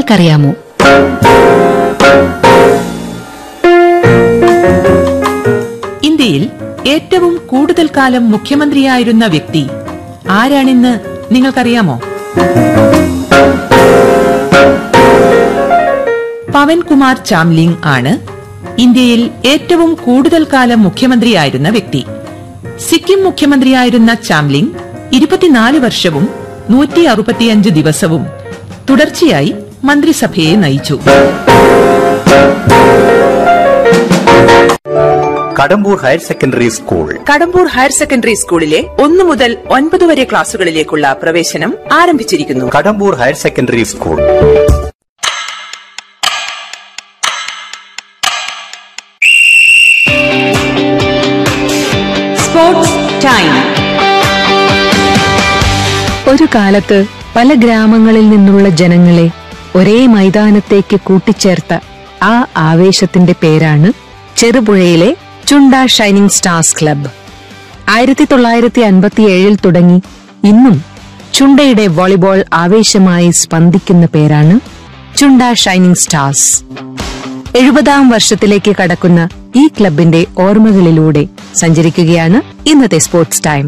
നിങ്ങൾക്കറിയാമോ ഇന്ത്യയിൽ ഏറ്റവും കൂടുതൽ കാലം മുഖ്യമന്ത്രിയായിരുന്ന വ്യക്തി ആരാണെന്ന് നിങ്ങൾക്കറിയാമോ പവൻകുമാർ ചാംലിംഗ് ആണ് ഇന്ത്യയിൽ ഏറ്റവും കൂടുതൽ കാലം മുഖ്യമന്ത്രിയായിരുന്ന വ്യക്തി സിക്കിം മുഖ്യമന്ത്രിയായിരുന്ന ചാംലിംഗ് ഇരുപത്തിനാല് വർഷവും നൂറ്റി അറുപത്തിയഞ്ച് ദിവസവും തുടർച്ചയായി മന്ത്രിസഭയെ നയിച്ചു Kadambur higher secondary school Kadambur higher secondary സ്കൂളിലെ ഒന്നു മുതൽ ഒൻപത് വരെ ക്ലാസുകളിലേക്കുള്ള പ്രവേശനം ആരംഭിച്ചിരിക്കുന്നു Kadambur higher secondary school sports time ഒരു കാലത്ത് പല ഗ്രാമങ്ങളിൽ നിന്നുള്ള ജനങ്ങളെ ഒരേ മൈതാനത്തേക്ക് കൂട്ടിച്ചേർത്ത ആ ആവേശത്തിന്റെ പേരാണ് ചെറുപുഴയിലെ ചുണ്ട ഷൈനിങ് സ്റ്റാർസ് ക്ലബ്ബ് ആയിരത്തി തൊള്ളായിരത്തി അൻപത്തിയേഴിൽ തുടങ്ങി ഇന്നും ചുണ്ടയുടെ വോളിബോൾ ആവേശമായി സ്പന്ദിക്കുന്ന പേരാണ് ചുണ്ട ഷൈനിങ് സ്റ്റാർസ് എഴുപതാം വർഷത്തിലേക്ക് കടക്കുന്ന ഈ ക്ലബിന്റെ ഓർമ്മകളിലൂടെ സഞ്ചരിക്കുകയാണ് ഇന്നത്തെ സ്പോർട്സ് ടൈം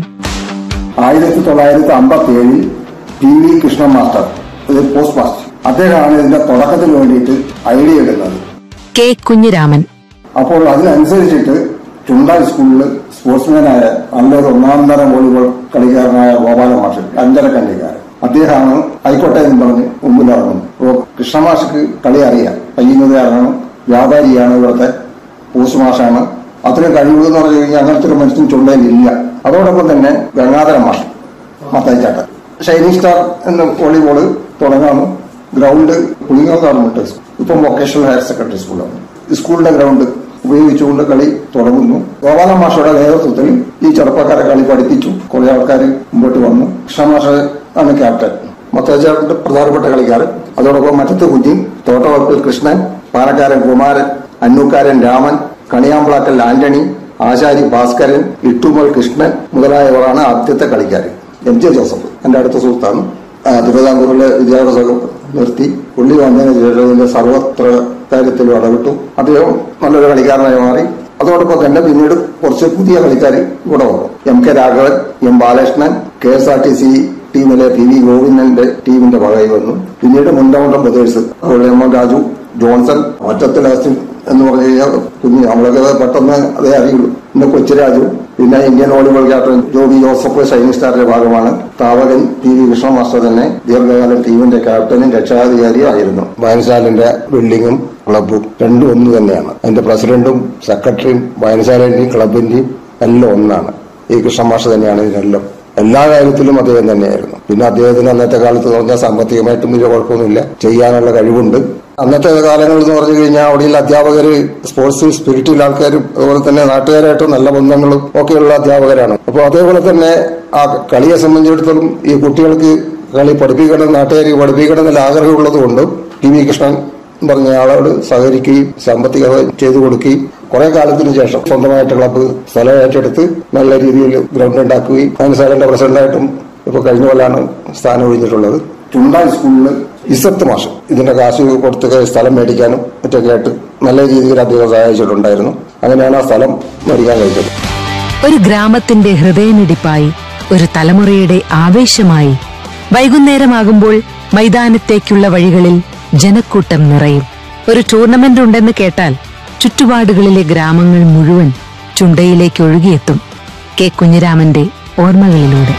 ആയിരത്തി തൊള്ളായിരത്തി അമ്പത്തി ഏഴിൽ ടി വി കൃഷ്ണൻ മാസ്റ്റർ ഒരു പോസ്റ്റ് മാസ്റ്റർ അദ്ദേഹമാണ് ഇതിന്റെ തുടക്കത്തിന് വേണ്ടിയിട്ട് ഐഡിയ ഇടുന്നത് കെ കുഞ്ഞിരാമൻ അപ്പോൾ അതിനനുസരിച്ചിട്ട് ചുണ്ട സ്കൂളിൽ സ്പോർട്സ്മാനായ നല്ലൊരു ഒന്നാം തരം വോളിബോൾ കളിക്കാരനായ ഗോപാല മാഷ് അഞ്ചര കണ്ടിക്കാരൻ അദ്ദേഹമാണ് ആയിക്കോട്ടെ എന്ന് പറഞ്ഞ് മുമ്പിൽ ഇറങ്ങുന്നു അപ്പോൾ കൃഷ്ണമാഷക്ക് കളി അറിയാം പയ്യുന്നതുകാരനാണ് വ്യാപാരിയാണ് ഇവിടുത്തെ പോസ്റ്റ് മാഷാണ് അത്രയും കഴിവ് എന്ന് പറഞ്ഞു കഴിഞ്ഞാൽ അങ്ങനത്തെ ഒരു മനുഷ്യൻ ചുണ്ടയിലില്ല അതോടൊപ്പം തന്നെ ഗംഗാധര മാഷ് മത്തായിച്ചാട്ടൻ ഷൈനിങ് സ്റ്റാർ എന്ന വോളിബോള് തുടങ്ങാണ് ഗ്രൗണ്ട് പുളിങ്ങോതാണ് വിട്ട് ഇപ്പം വൊക്കേഷണൽ ഹയർ സെക്കൻഡറി സ്കൂളാണ് സ്കൂളിന്റെ ഗ്രൗണ്ട് ഉപയോഗിച്ചുകൊണ്ട് കളി തുടങ്ങുന്നു ഗോപാല മാഷയുടെ നേതൃത്വത്തിൽ ഈ ചെറുപ്പക്കാരെ കളി പഠിപ്പിച്ചു കുറെ ആൾക്കാർ മുമ്പോട്ട് വന്നു കൃഷ്ണമാഷ ആണ് ക്യാപ്റ്റൻ മത്തായിച്ചാട്ടന്റെ പ്രധാനപ്പെട്ട കളിക്കാരൻ അതോടൊപ്പം മറ്റത്ത് കുഞ്ഞി തോട്ടവളപ്പിൽ കൃഷ്ണൻ പാലക്കാരൻ കുമാരൻ അന്നൂക്കാരൻ രാമൻ കണിയാമ്പ്ളാക്കൽ ആന്റണി ആശാരി ഭാസ്കരൻ ഇട്ടുമൽ കൃഷ്ണൻ മുതലായവരാണ് ആദ്യത്തെ കളിക്കാർ എം ജെ ജോസഫ് എന്റെ അടുത്ത സുഹൃത്താണ് ആ, തിരുവിതാംകൂറിലെ വിദ്യാഭ്യാസം നിർത്തി പുള്ളി വന്നതിന് ശേഷം ഇതിന്റെ സർവത്ര കാര്യത്തിലും ഇടപെട്ടു അദ്ദേഹം നല്ലൊരു കളിക്കാരനായി മാറി അതോടൊപ്പം തന്നെ പിന്നീട് കുറച്ച് പുതിയ കളിക്കാർ ഇവിടെ വന്നു M K Raghavan M Balakrishnan K S R T C ടീമിലെ പി വി ഗോവിന്ദന്റെ ടീമിന്റെ ഭാഗമായി വന്നു പിന്നീട് മുണ്ടമുണ്ടം ബ്രദേഴ്സ് വെള്ളിയമ്മൻ രാജു ജോൺസൺ ഒറ്റത്തിൽ അസിൻ എന്ന് പറഞ്ഞു കഴിഞ്ഞാൽ കുഞ്ഞ് നമ്മളൊക്കെ പെട്ടെന്ന് അതേ അറിയുള്ളൂ പിന്നെ കൊച്ചുരാജു പിന്നെ Indian volleyball captain Joby Joseph shining സ്റ്റാറിന്റെ ഭാഗമാണ് താവകൻ പി വി കൃഷ്ണ മാസ്റ്റർ തന്നെ ദീർഘകാലം ടീമിന്റെ ക്യാപ്റ്റനും രക്ഷാധികാരിയും ആയിരുന്നു വയനശാലിന്റെ ബിൽഡിങ്ങും ക്ലബും രണ്ടും ഒന്ന് തന്നെയാണ് അതിന്റെ പ്രസിഡന്റും സെക്രട്ടറിയും വയനശാലിന്റെയും ക്ലബിന്റെയും എല്ലാം ഒന്നാണ് ഈ കൃഷ്ണ മാസ്റ്റർ തന്നെയാണ് ഇതിനെല്ലാം എല്ലാ കാര്യത്തിലും അദ്ദേഹം തന്നെയായിരുന്നു പിന്നെ അദ്ദേഹത്തിന് അന്നത്തെ കാലത്ത് എന്ന് പറഞ്ഞാൽ സാമ്പത്തികമായിട്ടും വലിയ കുഴപ്പമൊന്നുമില്ല ചെയ്യാനുള്ള കഴിവുണ്ട് അന്നത്തെ കാലങ്ങൾ എന്ന് പറഞ്ഞു കഴിഞ്ഞാൽ അവിടെയുള്ള അധ്യാപകര് സ്പോർട്സ് സ്പിരിറ്റുള്ള ആൾക്കാരും അതുപോലെ തന്നെ നാട്ടുകാരായിട്ട് നല്ല ബന്ധങ്ങളും ഒക്കെയുള്ള അധ്യാപകരാണ് അപ്പോൾ അതേപോലെ തന്നെ ആ കളിയെ സംബന്ധിച്ചിടത്തോളം ഈ കുട്ടികൾക്ക് കളി പഠിപ്പിക്കണം നാട്ടുകാർ പഠിപ്പിക്കണം എന്നുള്ള ആഗ്രഹമുള്ളത് കൊണ്ട് ടി വി കൃഷ്ണൻ പറഞ്ഞ ആളോട് സഹകരിക്കുകയും സാമ്പത്തികമായി ചെയ്തു കൊടുക്കുകയും കുറെ കാലത്തിന് ശേഷം സ്വന്തമായിട്ട് ക്ലബ്ബ് സ്ഥലം ഏറ്റെടുത്ത് നല്ല രീതിയിൽ ഗ്രൗണ്ട് ഉണ്ടാക്കുകയും അതിന് പ്രസിഡന്റായിട്ടും ഇപ്പൊ കഴിഞ്ഞ പോലാണ് സ്ഥാനം ഒഴിഞ്ഞിട്ടുള്ളത് ചുണ്ടാൽ സ്കൂളിൽ ഇസത്ത് മാഷ് ഇതിന്റെ കാശ് കൊടുത്ത് സ്ഥലം മേടിക്കാനും മറ്റൊക്കെ ആയിട്ട് നല്ല രീതിയിൽ അദ്ദേഹം സഹായിച്ചിട്ടുണ്ടായിരുന്നു അങ്ങനെയാണ് ആ സ്ഥലം മേടിക്കാൻ കഴിച്ചത് ഒരു ഗ്രാമത്തിന്റെ ഹൃദയമിടിപ്പായി ഒരു തലമുറയുടെ ആവേശമായി വൈകുന്നേരമാകുമ്പോൾ മൈതാനത്തേക്കുള്ള വഴികളിൽ ജനക്കൂട്ടം നിറയും ഒരു ടൂർണമെന്റ് ഉണ്ടെന്ന് കേട്ടാൽ ചുറ്റുപാടുകളിലെ ഗ്രാമങ്ങൾ മുഴുവൻ ചുണ്ടയിലേക്ക് ഒഴുകിയെത്തും കെ കുഞ്ഞിരാമന്റെ ഓർമ്മകളിലൂടെ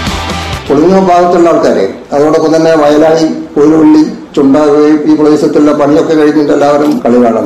പൊളിഞ്ഞ ഭാഗത്തുള്ള ആൾക്കാര് അതോടൊപ്പം തന്നെ വയലാളി കോലുവള്ളി ചുണ്ടാകുകയും ഈ പ്രദേശത്തുള്ള പണിയൊക്കെ കഴിഞ്ഞിട്ട് എല്ലാവരും കളി കാണാൻ